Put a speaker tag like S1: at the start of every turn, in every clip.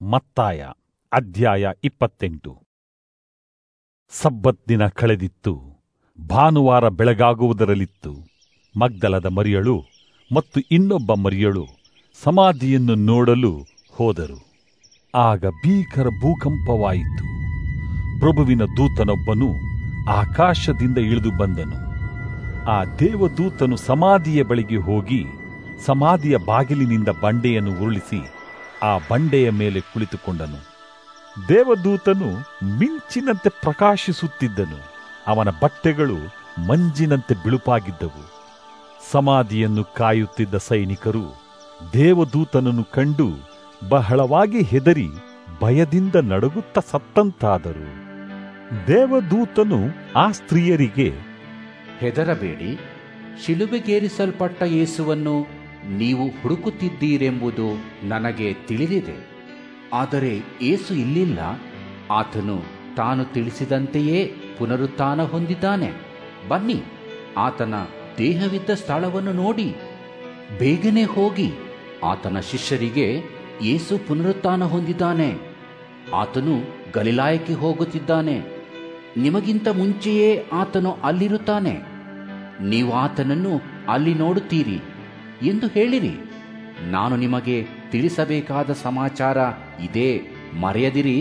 S1: ಮತ್ತಾಯ ಅಧ್ಯಾಯ ಇಪ್ಪತ್ತೆಂಟು ಸಬ್ಬತ್ ದಿನ ಕಳೆದಿತ್ತು ಭಾನುವಾರ ಬೆಳಗಾಗುವುದರಲ್ಲಿತ್ತು ಮಗ್ದಲದ ಮರಿಯಳು ಮತ್ತು ಇನ್ನೊಬ್ಬ ಮರಿಯಳು ಸಮಾಧಿಯನ್ನು ನೋಡಲು ಹೋದರು ಆಗ ಭೀಕರ ಭೂಕಂಪವಾಯಿತು ಪ್ರಭುವಿನ ದೂತನೊಬ್ಬನು ಆಕಾಶದಿಂದ ಇಳಿದು ಬಂದನು ಆ ದೇವದೂತನು ಸಮಾಧಿಯ ಬಳಿಗೆ ಹೋಗಿ ಸಮಾಧಿಯ ಬಾಗಿಲಿನಿಂದ ಬಂಡೆಯನ್ನು ಉರುಳಿಸಿ ಆ ಬಂಡೆಯ ಮೇಲೆ ಕುಳಿತುಕೊಂಡನು ದೇವದೂತನು ಮಿಂಚಿನಂತೆ ಪ್ರಕಾಶಿಸುತ್ತಿದ್ದನು ಅವನ ಬಟ್ಟೆಗಳು ಮಂಜಿನಂತೆ ಬಿಳುಪಾಗಿದ್ದವು ಸಮಾಧಿಯನ್ನು ಕಾಯುತ್ತಿದ್ದ ಸೈನಿಕರು ದೇವದೂತನನ್ನು ಕಂಡು ಬಹಳವಾಗಿ ಹೆದರಿ ಭಯದಿಂದ ನಡುಗುತ್ತ ಸತ್ತಂತಾದರು ದೇವದೂತನು ಆ ಸ್ತ್ರೀಯರಿಗೆ
S2: ಹೆದರಬೇಡಿ ಶಿಲುಬೆಗೇರಿಸಲ್ಪಟ್ಟ ಯೇಸುವನ್ನು ನೀವು ಹುಡುಕುತ್ತಿದ್ದೀರೆಂಬುದು ನನಗೆ ತಿಳಿದಿದೆ ಆದರೆ ಏಸು ಇಲ್ಲಿಲ್ಲ ಆತನು ತಾನು ತಿಳಿಸಿದಂತೆಯೇ ಪುನರುತ್ಥಾನ ಹೊಂದಿದ್ದಾನೆ ಬನ್ನಿ ಆತನ ದೇಹವಿದ್ದ ಸ್ಥಳವನ್ನು ನೋಡಿ ಬೇಗನೆ ಹೋಗಿ ಆತನ ಶಿಷ್ಯರಿಗೆ ಏಸು ಪುನರುತ್ಥಾನ ಹೊಂದಿದ್ದಾನೆ ಆತನು ಗಲಿಲಾಯಕ್ಕೆ ಹೋಗುತ್ತಿದ್ದಾನೆ ನಿಮಗಿಂತ ಮುಂಚೆಯೇ ಆತನು ಅಲ್ಲಿರುತ್ತಾನೆ ನೀವು ಆತನನ್ನು ಅಲ್ಲಿ ನೋಡುತ್ತೀರಿ ಎಂದು ಹೇಳಿರಿ ನಾನು ನಿಮಗೆ ತಿಳಿಸಬೇಕಾದ ಸಮಾಚಾರ ಇದೇ ಮರೆಯದಿರಿ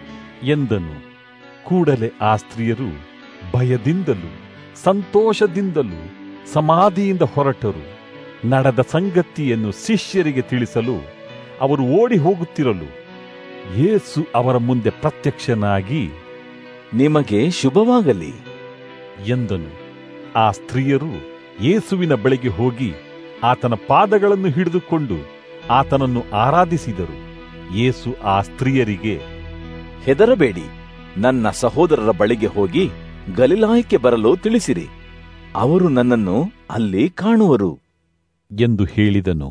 S1: ಎಂದನು ಕೂಡಲೇ ಆ ಸ್ತ್ರೀಯರು ಭಯದಿಂದಲೂ ಸಂತೋಷದಿಂದಲೂ ಸಮಾಧಿಯಿಂದ ಹೊರಟರು ನಡೆದ ಸಂಗತಿಯನ್ನು ಶಿಷ್ಯರಿಗೆ ತಿಳಿಸಲು ಅವರು ಓಡಿ ಹೋಗುತ್ತಿರಲು ಯೇಸು ಅವರ ಮುಂದೆ ಪ್ರತ್ಯಕ್ಷನಾಗಿ
S3: ನಿಮಗೆ ಶುಭವಾಗಲಿ
S1: ಎಂದನು ಆ ಸ್ತ್ರೀಯರು ಯೇಸುವಿನ ಬಳಿಗೆ ಹೋಗಿ ಆತನ ಪಾದಗಳನ್ನು ಹಿಡಿದುಕೊಂಡು ಆತನನ್ನು ಆರಾಧಿಸಿದರು ಯೇಸು ಆ ಸ್ತ್ರೀಯರಿಗೆ
S3: ಹೆದರಬೇಡಿ ನನ್ನ ಸಹೋದರರ ಬಳಿಗೆ ಹೋಗಿ ಗಲಿಲಾಯಕ್ಕೆ ಬರಲು ತಿಳಿಸಿರಿ ಅವರು ನನ್ನನ್ನು ಅಲ್ಲಿ ಕಾಣುವರು
S1: ಎಂದು ಹೇಳಿದನು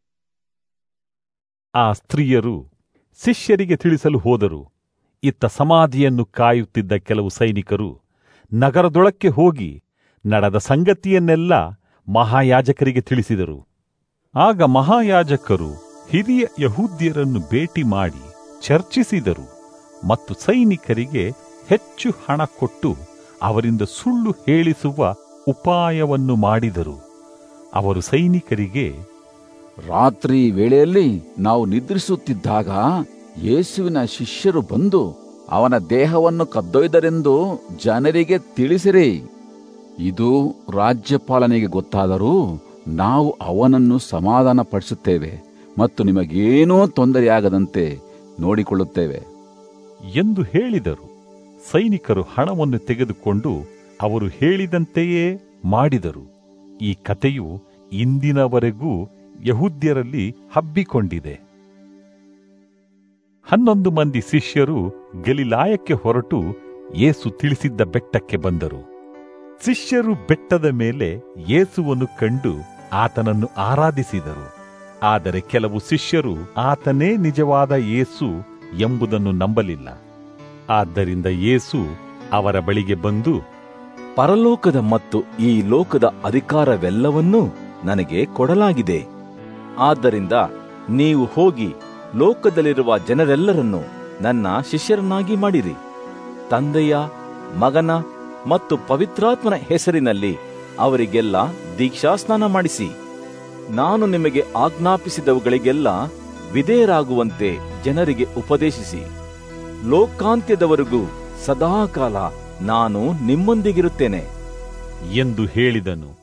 S1: ಆ ಸ್ತ್ರೀಯರು ಶಿಷ್ಯರಿಗೆ ತಿಳಿಸಲು ಹೋದರು ಇತ್ತ ಸಮಾಧಿಯನ್ನು ಕಾಯುತ್ತಿದ್ದ ಕೆಲವು ಸೈನಿಕರು ನಗರದೊಳಕ್ಕೆ ಹೋಗಿ ನಡೆದ ಸಂಗತಿಯನ್ನೆಲ್ಲ ಮಹಾಯಾಜಕರಿಗೆ ತಿಳಿಸಿದರು ಆಗ ಮಹಾಯಾಜಕರು ಹಿರಿಯ ಯಹೂದ್ಯರನ್ನು ಭೇಟಿ ಮಾಡಿ ಚರ್ಚಿಸಿದರು ಮತ್ತು ಸೈನಿಕರಿಗೆ ಹೆಚ್ಚು ಹಣ ಕೊಟ್ಟು ಅವರಿಂದ ಸುಳ್ಳು ಹೇಳಿಸುವ ಉಪಾಯವನ್ನು ಮಾಡಿದರು ಅವರು ಸೈನಿಕರಿಗೆ
S4: ರಾತ್ರಿ ವೇಳೆಯಲ್ಲಿ ನಾವು ನಿದ್ರಿಸುತ್ತಿದ್ದಾಗ ಯೇಸುವಿನ ಶಿಷ್ಯರು ಬಂದು ಅವನ ದೇಹವನ್ನು ಕದ್ದೊಯ್ದರೆಂದು ಜನರಿಗೆ ತಿಳಿಸಿರಿ ಇದು ರಾಜ್ಯಪಾಲನೆಗೆ ಗೊತ್ತಾದರೂ ನಾವು ಅವನನ್ನು ಸಮಾಧಾನಪಡಿಸುತ್ತೇವೆ ಮತ್ತು ನಿಮಗೇನೂ ತೊಂದರೆಯಾಗದಂತೆ ನೋಡಿಕೊಳ್ಳುತ್ತೇವೆ
S1: ಎಂದು ಹೇಳಿದರು ಸೈನಿಕರು ಹಣವನ್ನು ತೆಗೆದುಕೊಂಡು ಅವರು ಹೇಳಿದಂತೆಯೇ ಮಾಡಿದರು ಈ ಕಥೆಯು ಇಂದಿನವರೆಗೂ ಯಹೂದ್ಯರಲ್ಲಿ ಹಬ್ಬಿಕೊಂಡಿದೆ ಹನ್ನೊಂದು ಮಂದಿ ಶಿಷ್ಯರು ಗಲಿಲಾಯಕ್ಕೆ ಹೊರಟು ಯೇಸು ತಿಳಿಸಿದ್ದ ಬೆಟ್ಟಕ್ಕೆ ಬಂದರು ಶಿಷ್ಯರು ಬೆಟ್ಟದ ಮೇಲೆ ಯೇಸುವನ್ನು ಕಂಡು ಆತನನ್ನು ಆರಾಧಿಸಿದರು ಆದರೆ ಕೆಲವು ಶಿಷ್ಯರು ಆತನೇ ನಿಜವಾದ ಯೇಸು ಎಂಬುದನ್ನು ನಂಬಲಿಲ್ಲ ಆದ್ದರಿಂದ ಯೇಸು ಅವರ ಬಳಿಗೆ ಬಂದು
S3: ಪರಲೋಕದ ಮತ್ತು ಈ ಲೋಕದ ಅಧಿಕಾರವೆಲ್ಲವನ್ನೂ ನನಗೆ ಕೊಡಲಾಗಿದೆ ಆದ್ದರಿಂದ ನೀವು ಹೋಗಿ ಲೋಕದಲ್ಲಿರುವ ಜನರೆಲ್ಲರನ್ನು ನನ್ನ ಶಿಷ್ಯರನ್ನಾಗಿ ಮಾಡಿರಿ ತಂದೆಯ ಮಗನ ಮತ್ತು ಪವಿತ್ರಾತ್ಮನ ಹೆಸರಿನಲ್ಲಿ ಅವರಿಗೆಲ್ಲ ದೀಕ್ಷಾಸ್ನಾನ ಮಾಡಿಸಿ ನಾನು ನಿಮಗೆ ಆಜ್ಞಾಪಿಸಿದವುಗಳಿಗೆಲ್ಲ ವಿಧೇಯರಾಗುವಂತೆ ಜನರಿಗೆ ಉಪದೇಶಿಸಿ ಲೋಕಾಂತ್ಯದವರೆಗೂ ಸದಾಕಾಲ ನಾನು ನಿಮ್ಮೊಂದಿಗಿರುತ್ತೇನೆ
S1: ಎಂದು ಹೇಳಿದನು